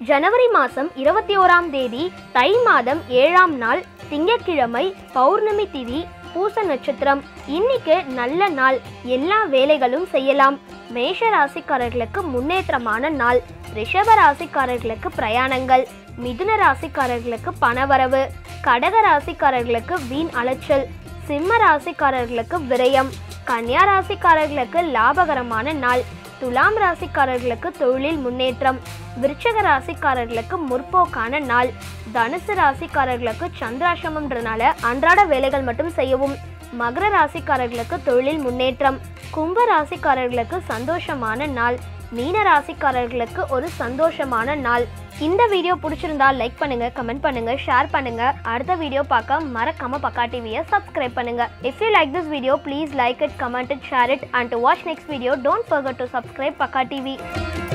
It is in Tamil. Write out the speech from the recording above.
ஜனவரி மாதம் இருபத்தி ஓராம் தேதி தை மாதம் ஏழாம் நாள் திங்கட்கிழமை பௌர்ணமி திதி பூச நட்சத்திரம் இன்னைக்கு நல்ல நாள் எல்லா வேலைகளும் செய்யலாம் மேஷ ராசிக்காரர்களுக்கு முன்னேற்றமான நாள் ரிஷப ராசிக்காரர்களுக்கு பிரயாணங்கள் மிதுன ராசிக்காரர்களுக்கு பணவரவு கடக ராசிக்காரர்களுக்கு வீண் அலைச்சல் சிம்ம ராசிக்காரர்களுக்கு விரயம் கன்னியா ராசிக்காரர்களுக்கு லாபகரமான நாள் துலாம் ராசிக்காரர்களுக்கு தொழிலில் முன்னேற்றம் விருச்சக ராசிக்காரர்களுக்கு முற்போக்கான நாள் தனுசு ராசிக்காரர்களுக்கு சந்திராசிரமம்ன்றனால அன்றாட வேலைகள் மட்டும் செய்யவும் மகர ராசிக்காரர்களுக்கு தொழிலில் முன்னேற்றம் கும்ப ராசிக்காரர்களுக்கு சந்தோஷமான நாள் மீன ராசிக்காரர்களுக்கு ஒரு சந்தோஷமான நாள் இந்த வீடியோ பிடிச்சிருந்தா லைக் பண்ணுங்க கமெண்ட் பண்ணுங்க ஷேர் பண்ணுங்க அடுத்த வீடியோ பார்க்க மறக்காம பக்கா டிவியை சப்ஸ்கிரைப் பண்ணுங்க if you like this video please like it comment it share it and do watch next video don't forget to subscribe பக்கா டிவி